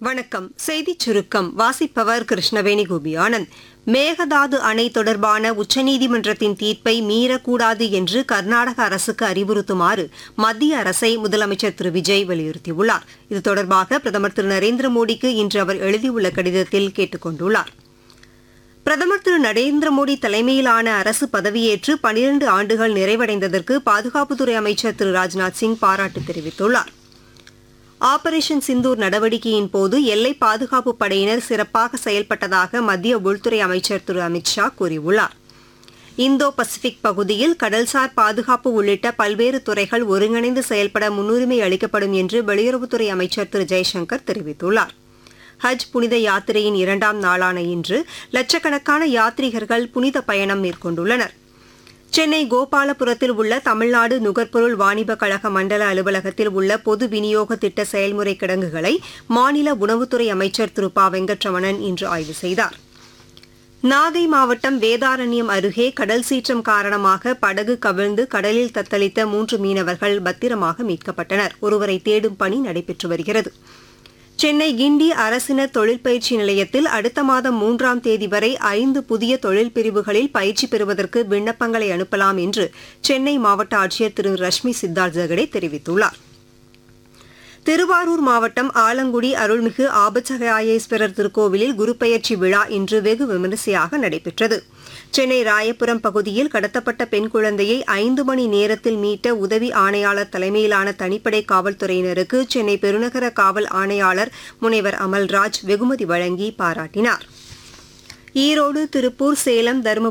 வணக்கம் செய்திச் சுருக்கம் வாசிப்பவர் கிருஷ்ணவேணி கோபியானந்த் மேகதாது அணை தொடர்பான உச்சநீதிமன்றத்தின் தீர்ப்பை மீறக்கூடாது என்று கர்நாடக அரசுக்கு அறிவுறுத்துமாறு மத்திய அரசை முதலமைச்சர் திரு விஜய் வலியுறுத்தியுள்ளார் இது தொடர்பாக பிரதமர் திரு நரேந்திர மோடிக்கு இன்று அவர் எழுதியுள்ள கடிதத்தில் கேட்டுக் கொண்டுள்ளார் பிரதமர் திரு நரேந்திர மோடி தலைமையிலான அரசு பதவியேற்று பனிரண்டு ஆண்டுகள் நிறைவடைந்ததற்கு பாதுகாப்புத்துறை அமைச்சர் திரு ராஜ்நாத் சிங் பாராட்டு தெரிவித்துள்ளார் ஆபரேஷன் சிந்தூர் நடவடிக்கையின் போது எல்லை பாதுகாப்பு படையினர் சிறப்பாக செயல்பட்டதாக மத்திய உள்துறை அமைச்சர் திரு அமித் ஷா கூறியுள்ளார் இந்தோ பசிபிக் பகுதியில் கடல்சார் பாதுகாப்பு உள்ளிட்ட பல்வேறு துறைகள் ஒருங்கிணைந்து செயல்பட முன்னுரிமை அளிக்கப்படும் என்று வெளியுறவுத்துறை அமைச்சர் திரு ஜெய்சங்கர் தெரிவித்துள்ளார் ஹஜ் புனித யாத்திரையின் இரண்டாம் நாளான இன்று லட்சக்கணக்கான யாத்ரீகர்கள் புனித பயணம் மேற்கொண்டுள்ளனர் சென்னை கோபாலபுரத்தில் உள்ள தமிழ்நாடு நுகர்பொருள் வாணிப கழக மண்டல அலுவலகத்தில் உள்ள பொது விநியோக திட்ட செயல்முறை கிடங்குகளை மாநில உணவுத்துறை அமைச்சர் திரு ப வெங்கட்ரமணன் இன்று ஆய்வு செய்தார் நாகை மாவட்டம் வேதாரண்யம் அருகே கடல் சீற்றம் காரணமாக படகு கவிழ்ந்து கடலில் தத்தளித்த மூன்று மீனவர்கள் பத்திரமாக மீட்கப்பட்டனர் ஒருவரை தேடும் பணி நடைபெற்று வருகிறது சென்னை கிண்டி அரசினர் தொழிற்பயிற்சி நிலையத்தில் அடுத்த மாதம் மூன்றாம் தேதி வரை ஐந்து புதிய தொழில் பிரிவுகளில் பயிற்சி பெறுவதற்கு விண்ணப்பங்களை அனுப்பலாம் என்று சென்னை மாவட்ட ஆட்சியர் திரு ரஷ்மி சித்தார்த் ஜெகடே தெரிவித்துள்ளார் திருவாரூர் மாவட்டம் ஆலங்குடி அருள்மிகு ஆபச்சகாயேஸ்வரர் திருக்கோவிலில் குருபெயர்ச்சி விழா இன்று வெகு விமரிசையாக நடைபெற்றது சென்னை ராயபுரம் பகுதியில் கடத்தப்பட்ட பெண் குழந்தையை ஐந்து மணி நேரத்தில் மீட்ட உதவி ஆணையாளர் தலைமையிலான தனிப்படை காவல்துறையினருக்கு சென்னை பெருநகர காவல் ஆணையாளர் முனைவர் அமல்ராஜ் வெகுமதி வழங்கி பாராட்டினார் ஈரோடு திருப்பூர் சேலம் தருமபுரி